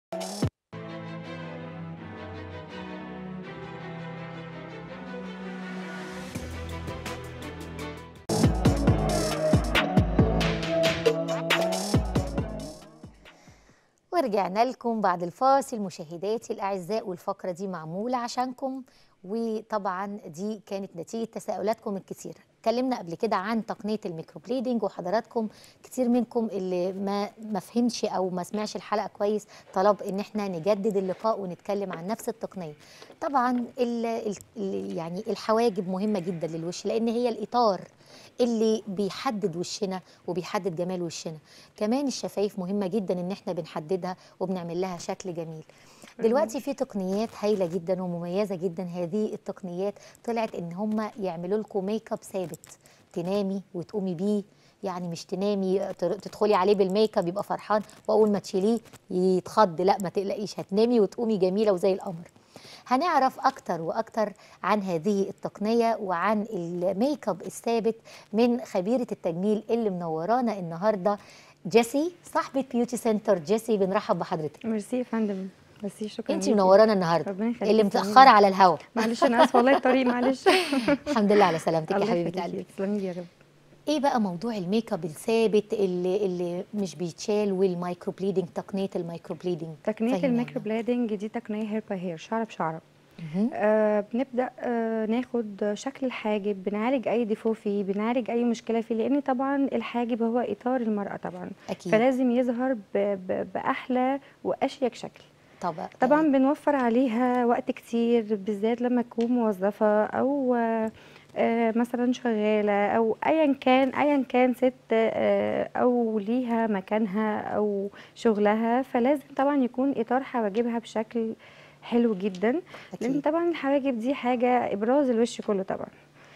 ورجعنا لكم بعد الفاصل مشاهداتي الاعزاء والفقره دي معموله عشانكم وطبعا دي كانت نتيجه تساؤلاتكم الكثيره اتكلمنا قبل كده عن تقنيه الميكروبليدنج وحضراتكم كتير منكم اللي ما ما فهمش او ما سمعش الحلقه كويس طلب ان احنا نجدد اللقاء ونتكلم عن نفس التقنيه طبعا ال ال يعني الحواجب مهمه جدا للوش لان هي الاطار اللي بيحدد وشنا وبيحدد جمال وشنا كمان الشفايف مهمه جدا ان احنا بنحددها وبنعمل لها شكل جميل دلوقتي في تقنيات هايله جدا ومميزه جدا هذه التقنيات طلعت ان هم يعملوا لكم ميك اب ثابت تنامي وتقومي بيه يعني مش تنامي تدخلي عليه بالميك اب يبقى فرحان واول ما تشيليه يتخض لا ما تقلقيش هتنامي وتقومي جميله وزي القمر هنعرف اكتر واكتر عن هذه التقنيه وعن الميك اب الثابت من خبيره التجميل اللي منورانا النهارده جيسي صاحبه بيوتي سنتر جيسي بنرحب بحضرتك ميرسي يا فندم ميرسي شكرا انت ليكي. منورانا النهارده ربنا يخليكي اللي تسلمي متاخره لي. على الهوا معلش انا اسفه والله الطريق معلش الحمد لله على سلامتك يا الله حبيبه يخليكي، قلبي تسلمي لي يا رب ايه بقى موضوع الميك اب الثابت اللي اللي مش بيتشال والمايكرو بليدنج تقنيه المايكرو بليدنج تقنيه فهمينا. الميكرو بليدنج دي تقنيه هير باي هير شعره بشعره مهم. آه بنبدا آه ناخد شكل الحاجب بنعالج اي ديفو فيه بنعالج اي مشكله فيه لان طبعا الحاجب هو اطار المراه طبعا اكيد فلازم يظهر ب ب باحلى واشيك شكل طبعا طبعا بنوفر عليها وقت كتير بالذات لما تكون موظفة أو آه، آه، مثلا شغالة أو أيا كان أيا كان ست آه، أو ليها مكانها أو شغلها فلازم طبعا يكون إطار حواجبها بشكل حلو جدا لأن اكيد طبعا الحواجب دي حاجة إبراز الوش كله طبعا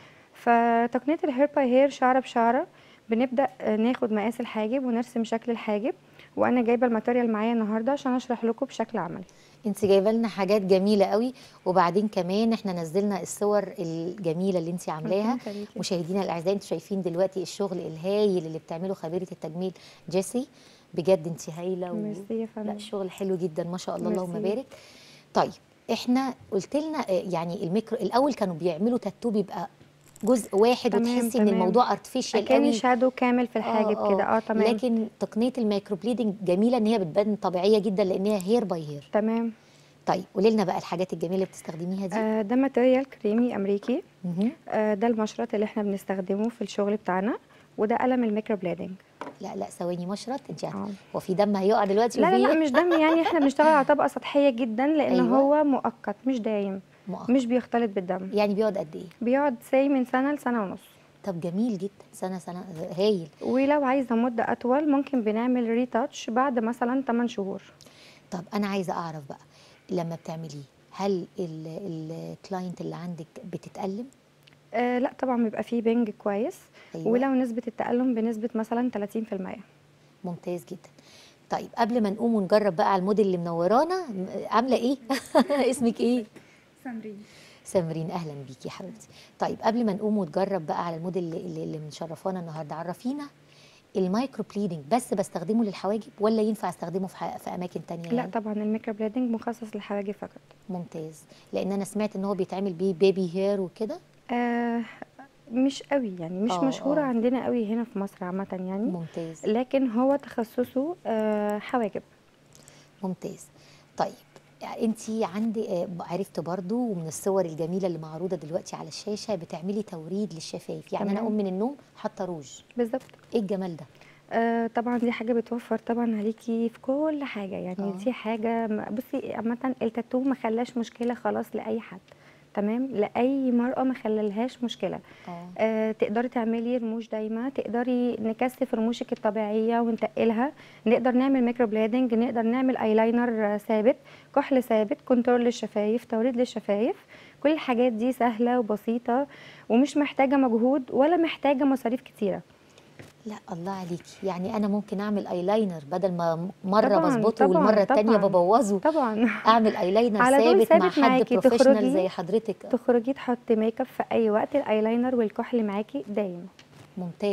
فتقنية الهير باي هير شعرة بشعرة بنبدأ آه، ناخد مقاس الحاجب ونرسم شكل الحاجب وانا جايبه الماتيريال معايا النهارده عشان اشرح لكم بشكل عملي انت جايبه لنا حاجات جميله قوي وبعدين كمان احنا نزلنا الصور الجميله اللي انت عاملاها ربنا يخليكي. مشاهدينا الاعزاء انتوا شايفين دلوقتي الشغل الهايل اللي بتعمله خبيره التجميل جيسي بجد انت هايله و... ميرسي يا لا فندم الشغل حلو جدا ما شاء الله اللهم ميرسي. بارك طيب احنا قلت لنا آه، يعني الميكرو الاول كانوا بيعملوا تاتو بيبقى جزء واحد تمام، وتحسي ان تمام. الموضوع ارتفيشال كان قوي شادو كامل في الحاجب آه، كده اه تمام لكن تقنيه الميكرو بليدنج جميله ان هي بتبان طبيعيه جدا لان هي هير باي هير تمام طيب قولي لنا بقى الحاجات الجميله اللي بتستخدميها دي آه ده ماتيريال كريمي امريكي مهم. آه ده المشرط اللي احنا بنستخدمه في الشغل بتاعنا وده قلم الميكرو بليدنج لا لا ثواني مشرط انت اه هو في دم هيقع دلوقتي لا لا لا وفي مش دم يعني احنا بنشتغل على طبقه سطحيه جدا لان أيوة. هو مؤقت مش دايم مؤقت. مش بيختلط بالدم يعني بيقعد قد ايه بيقعد ساي من سنه لسنه ونص طب جميل جدا سنه سنه هايل ولو عايزه مده اطول ممكن بنعمل ريتاتش بعد مثلا 8 شهور طب انا عايزه اعرف بقى لما بتعمليه هل الكلاينت اللي عندك بتتألم آه لا طبعا بيبقى فيه بنج كويس أيوة. ولو نسبه التألم بنسبه مثلا 30% ممتاز جدا طيب قبل ما نقوم ونجرب بقى على الموديل اللي منورانا م- عامله ايه اسمك ايه سامرين سمرين اهلا بيكي يا حبيبتي طيب قبل ما نقوم ونجرب بقى على الموديل اللي, اللي, اللي مشرفانا النهارده عرفينا المايكرو بليدنج بس بستخدمه للحواجب ولا ينفع استخدمه في, ح- في اماكن تانية لا يعني؟ طبعا الميكرو بليدنج مخصص للحواجب فقط ممتاز لان انا سمعت ان هو بيتعمل بيه بيبي هير وكده آه مش قوي يعني مش آه، مشهورة آه. عندنا قوي هنا في مصر عامة يعني ممتاز لكن هو تخصصه آه حواجب ممتاز طيب انت عندي آه، عرفت برضو من الصور الجميله اللي معروضه دلوقتي على الشاشه بتعملي توريد للشفايف يعني انا تمام. اقوم من النوم حاطه روج بالظبط ايه الجمال ده آه طبعا دي حاجة بتوفر طبعا عليكي في كل حاجة يعني آه. دي حاجة م- بصي عامة التاتو ما خلاش مشكلة خلاص لأي حد تمام لأي مرأة ما خلالهاش مشكلة اه آه تقدري تعملي رموش دايما تقدري نكثف رموشك الطبيعيه ونتقلها نقدر نعمل ميكرو بليدنج نقدر نعمل ايلاينر آه، ثابت كحل ثابت كونتور للشفايف توريد للشفايف كل الحاجات دي سهله وبسيطه ومش محتاجه مجهود ولا محتاجه مصاريف كتيره لا الله عليكي يعني انا ممكن اعمل ايلاينر بدل ما مره طبعاً، بظبطه طبعاً، والمره التانية طبعاً. ببوظه طبعا اعمل ايلاينر على طول ثابت مع ثابت حد معاكي، بروفيشنال تخرجي- زي حضرتك تخرجي تحطي ميك اب في اي وقت الايلاينر والكحل معاكي دايم ممتاز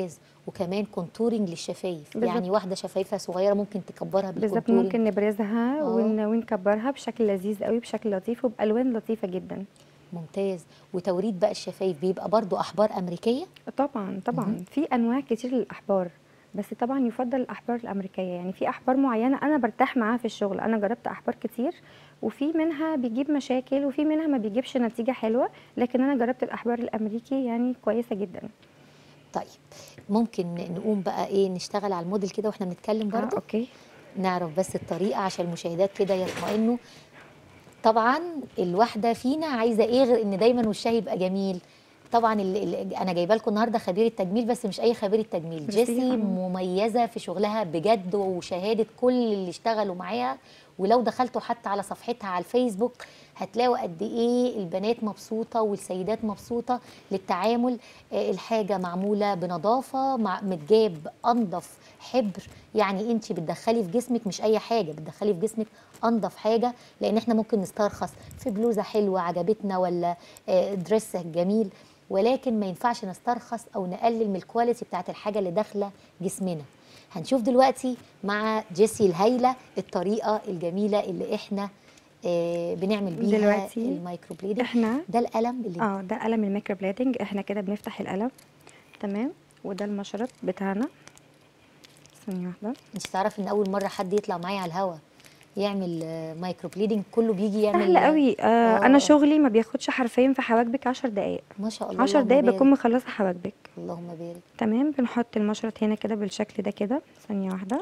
وكمان كونتورنج للشفايف بالظبط. يعني واحده شفايفها صغيره ممكن تكبرها بالظبط بالكونتورنج ممكن نبرزها آه. ون... ونكبرها بشكل لذيذ قوي بشكل لطيف وبالوان لطيفه جدا ممتاز وتوريد بقى الشفايف بيبقى برضو احبار امريكيه طبعا طبعا في انواع كتير للاحبار بس طبعا يفضل الاحبار الامريكيه يعني في احبار معينه انا برتاح معاها في الشغل انا جربت احبار كتير وفي منها بيجيب مشاكل وفي منها ما بيجيبش نتيجه حلوه لكن انا جربت الاحبار الامريكي يعني كويسه جدا طيب ممكن نقوم بقى ايه نشتغل على الموديل كده واحنا بنتكلم آه برضو اوكي نعرف بس الطريقه عشان المشاهدات كده يطمئنوا طبعا الواحده فينا عايزه ايه غير ان دايما وشها يبقى جميل طبعا ال ال انا جايبه لكم النهارده خبير التجميل بس مش اي خبير التجميل ميرسي يا جيسي حبيبي. مميزه في شغلها بجد وشهاده كل اللي اشتغلوا معاها ولو دخلتوا حتى على صفحتها على الفيسبوك هتلاقوا قد ايه البنات مبسوطه والسيدات مبسوطه للتعامل آه، الحاجه معموله بنظافه مع متجاب انضف حبر يعني انت بتدخلي في جسمك مش اي حاجه بتدخلي في جسمك انضف حاجه لان احنا ممكن نسترخص في بلوزه حلوه عجبتنا ولا آه، دريس جميل ولكن ما ينفعش نسترخص او نقلل من الكواليتي بتاعت الحاجه اللي داخله جسمنا هنشوف دلوقتي مع جيسي الهايله الطريقه الجميله اللي احنا آه، بنعمل بيها دلوقتي المايكرو بليدنج احنا ده القلم اللي اه ده قلم الميكرو بليدنج احنا كده بنفتح القلم تمام وده المشرط بتاعنا ثانيه واحده انت تعرفي ان اول مره حد يطلع معايا على الهوا يعمل آه، مايكرو بليدنج كله بيجي يعمل سهل قوي آه آه. انا شغلي ما بياخدش حرفيا في حواجبك 10 دقائق ما شاء الله 10 اللهم دقايق بارك. بكون مخلصه حواجبك اللهم بارك تمام بنحط المشرط هنا كده بالشكل ده كده ثانيه واحده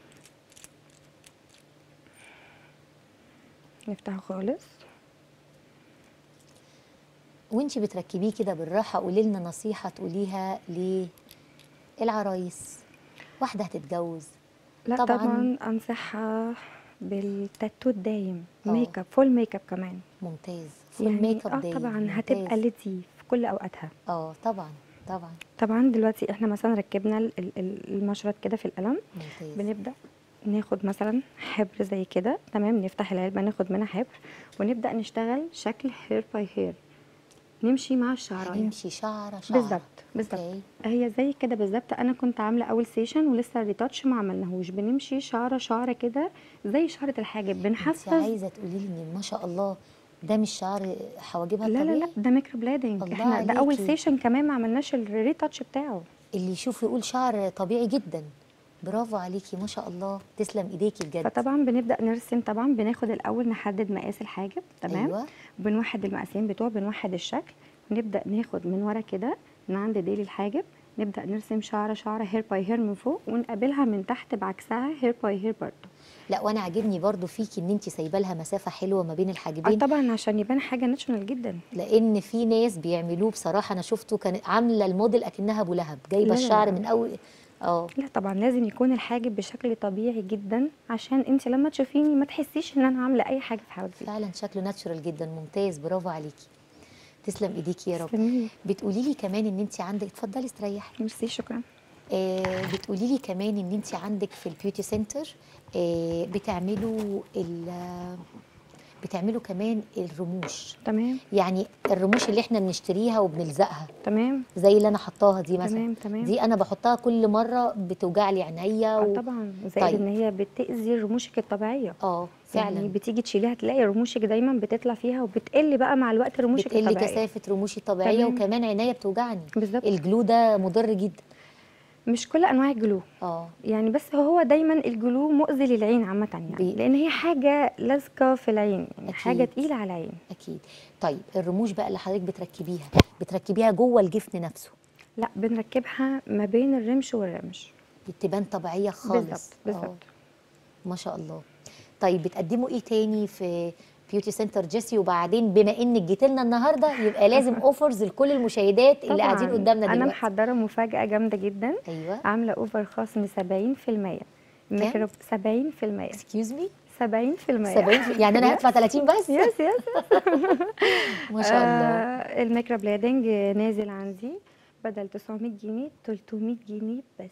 نفتحه خالص وانت بتركبيه كده بالراحه قولي لنا نصيحه تقوليها للعرايس واحده هتتجوز لا طبعاً. طبعا, انصحها بالتاتو الدايم آه. ميك اب فول ميك اب كمان ممتاز فول يعني ميك اب اه دايم طبعا ممتاز. هتبقى لذيذ في كل اوقاتها اه طبعا طبعا طبعا دلوقتي احنا مثلا ركبنا ال- ال- ال- المشرط كده في القلم ممتاز بنبدا ناخد مثلا حبر زي كده تمام نفتح العلبه ناخد منها حبر ونبدا نشتغل شكل هير باي هير نمشي مع الشعرايه هنمشي شعره شعره بالظبط بالظبط أوكي. هي زي كده بالظبط انا كنت عامله اول سيشن ولسه الريتاتش ما عملناهوش بنمشي شعره شعره كده زي شعره الحاجب انت بنحفز عايزه تقولي لي ان ما شاء الله ده مش شعر حواجبها لا لا الطبيعي لا ده ميكرو بليدنج الله احنا ده اول عليكي. سيشن كمان ما عملناش الريتاتش بتاعه اللي يشوف يقول شعر طبيعي جدا برافو عليكي ما شاء الله تسلم ايديكي بجد فطبعا بنبدا نرسم طبعا بناخد الاول نحدد مقاس الحاجب تمام أيوة. بنوحد المقاسين بتوعه بنوحد الشكل ونبدا ناخد من ورا كده من عند ديل الحاجب نبدا نرسم شعره شعره هير باي هير من فوق ونقابلها من تحت بعكسها هير باي هير برضه لا وانا عاجبني برضو فيكي ان انت سايبه لها مسافه حلوه ما بين اه الحاجبين طبعا عشان يبان حاجه ناتشونال جدا لان في ناس بيعملوه بصراحه انا شفته كان عامله الموديل اكنها ابو لهب جايبه لا، لا، الشعر لا. من اول اه لا طبعا لازم يكون الحاجب بشكل طبيعي جدا عشان انت لما تشوفيني ما تحسيش ان انا عامله اي حاجه في حواجبي فعلا شكله ناتشورال جدا ممتاز برافو عليكي تسلم ايديكي يا رب تسلمي. بتقولي لي كمان ان انت عندك اتفضلي استريحي ميرسي شكرا آه بتقولي لي كمان ان انت عندك في البيوتي سنتر آه بتعملوا ال بتعملوا كمان الرموش تمام يعني الرموش اللي احنا بنشتريها وبنلزقها تمام زي اللي انا حطاها دي مثلا تمام تمام دي انا بحطها كل مره بتوجع لي عينيا اه و... طبعا زائد طيب. ان هي بتاذي رموشك الطبيعيه اه يعني فعلا بتيجي تشيليها تلاقي رموشك دايما بتطلع فيها وبتقل بقى مع الوقت رموشك بتقل الطبيعيه كثافه رموشي الطبيعيه تمام. وكمان عينيا بتوجعني بالظبط الجلو ده مضر جدا مش كل انواع الجلو اه يعني بس هو دايما الجلو مؤذي للعين عامه يعني بي- لان هي حاجه لازقه في العين يعني حاجه أكيد. تقيله على العين اكيد طيب الرموش بقى اللي حضرتك بتركبيها بتركبيها جوه الجفن نفسه لا بنركبها ما بين الرمش والرمش تبان طبيعيه خالص بالظبط آه، بالظبط ما شاء الله طيب بتقدموا ايه تاني في بيوتي سنتر جيسي وبعدين بما انك جيت لنا النهارده يبقى لازم اوفرز لكل المشاهدات اللي قاعدين طبعاً. قدامنا انا دلوقتي محضره مفاجاه جامده جدا ايوه عامله اوفر خصم 70% ميكروب 70% 70% اكسكيوز مي 70% 70 يعني انا هدفع 30 بس يس يس ما شاء الله آه الميكرو بليدنج نازل عندي بدل 900 جنيه 300 جنيه بس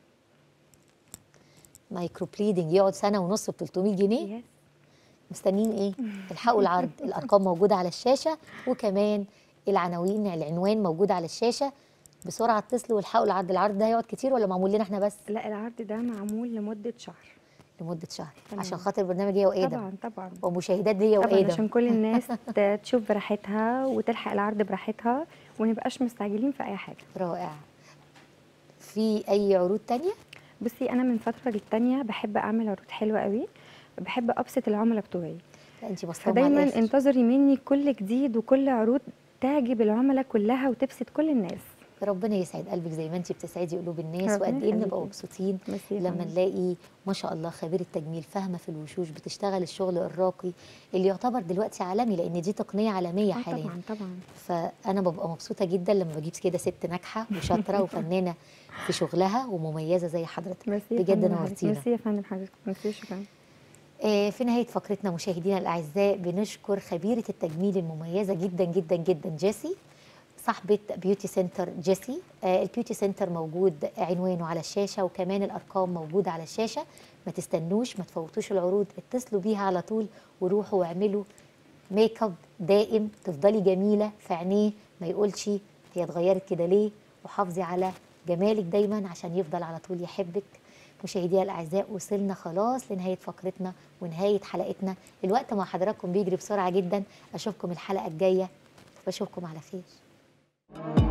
مايكرو بليدنج يقعد سنه ونص ب 300 جنيه يس مستنيين ايه الحقوا العرض الارقام موجوده على الشاشه وكمان العناوين العنوان موجود على الشاشه بسرعه اتصلوا والحقوا العرض العرض ده هيقعد كتير ولا معمول لنا احنا بس لا العرض ده معمول لمده شهر لمده شهر تمام. عشان خاطر برنامج هي وادم طبعا طبعا ومشاهدات دي طبعا وادم عشان كل الناس ت- تشوف براحتها وتلحق العرض براحتها ونبقاش مستعجلين في اي حاجه رائع في اي عروض تانية بصي انا من فتره للتانيه بحب اعمل عروض حلوه قوي بحب ابسط العملاء بتوعي لا انت بصمه فدايما على انتظري مني كل جديد وكل عروض تعجب العملاء كلها وتبسط كل الناس ربنا يسعد قلبك زي ما انت بتسعدي قلوب الناس ربنا وقد ايه بنبقى يخليكي. مبسوطين ميرسي يا لما فندم. نلاقي ما شاء الله خبيره تجميل فاهمه في الوشوش بتشتغل الشغل الراقي اللي يعتبر دلوقتي عالمي لان دي تقنيه عالميه آه حاليا طبعا طبعا فانا ببقى مبسوطه جدا لما بجيب كده ست ناجحه وشاطره وفنانه في شغلها ومميزه زي حضرتك ميرسي يا بجد فندم حضرتك. نورتينا ميرسي يا فندم حضرتك ميرسي شكرا آه، في نهايه فقرتنا مشاهدينا الاعزاء بنشكر خبيره التجميل المميزه جدا جدا جدا جيسي صاحبه بيوتي سنتر جيسي آه، البيوتي سنتر موجود عنوانه على الشاشه وكمان الارقام موجوده على الشاشه ما تستنوش ما تفوتوش العروض اتصلوا بيها على طول وروحوا واعملوا ميك اب دائم تفضلي جميله في عينيه ما يقولش هي اتغيرت كده ليه وحافظي على جمالك دايما عشان يفضل على طول يحبك مشاهدينا الاعزاء وصلنا خلاص لنهايه فقرتنا ونهايه حلقتنا الوقت مع حضراتكم بيجري بسرعه جدا اشوفكم الحلقه الجايه واشوفكم على خير